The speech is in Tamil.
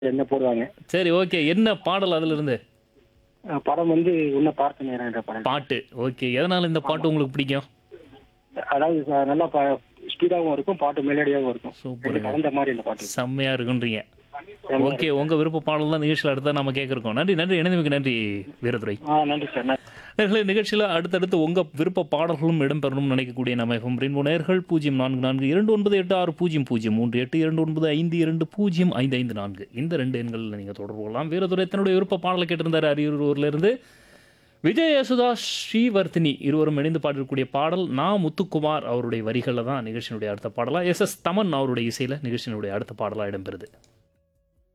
என்ன போடுவாங்க சரி ஓகே என்ன பாடல் அதுல இருந்து அஹ் படம் வந்து உன்னை பார்த்த நேரம் என்ற படம் பாட்டு ஓகே எதனால இந்த பாட்டு உங்களுக்கு பிடிக்கும் அதாவது ச- நல்லா ஸ்பீடாகவும் இருக்கும் பாட்டு மெலடியாகவும் இருக்கும் சூப்பருங்க. ரெண்டு கலந்த மாதிரி இந்த பாட்டு செம்மையா இருக்குன்றீங்க ஓகே உங்க விருப்ப பாடல் தான் நிகழ்ச்சியில் அடுத்தா நம்ம கேட்குறோம் நன்றி நன்றி இணைந்தமைக்கு நன்றி வீரதுரை ஆ நன்றி சார் நன்றி நேர்களே நிகழ்ச்சியில் அடுத்தடுத்து உங்கள் விருப்ப பாடல்களும் இடம்பெறணும்னு நினைக்கக்கூடிய நம்ம எஃப்எம் ரெயின்போ நேர்கள் பூஜ்ஜியம் நான்கு நான்கு இரண்டு ஒன்பது எட்டு ஆறு பூஜ்ஜியம் பூஜ்ஜியம் மூன்று எட்டு இரண்டு ஒன்பது ஐந்து இரண்டு பூஜ்ஜியம் ஐந்து ஐந்து நான்கு இந்த ரெண்டு எண்களில் நீங்கள் தொடர்பு கொள்ளலாம் வீரதுரை தன்னுடைய விருப்ப பாடலை கேட்டிருந்தார் அரியலூர்லேருந்து விஜய் யசுதாஸ் ஸ்ரீவர்த்தினி இருவரும் இணைந்து பாடிருக்கக்கூடிய பாடல் நான் முத்துக்குமார் அவருடைய வரிகளில் தான் நிகழ்ச்சியினுடைய அடுத்த பாடலாக எஸ் எஸ் தமன் அவருடைய இசையில் நிகழ்ச்சியினுடைய அடுத்த பாடலாக இடம்பெறுது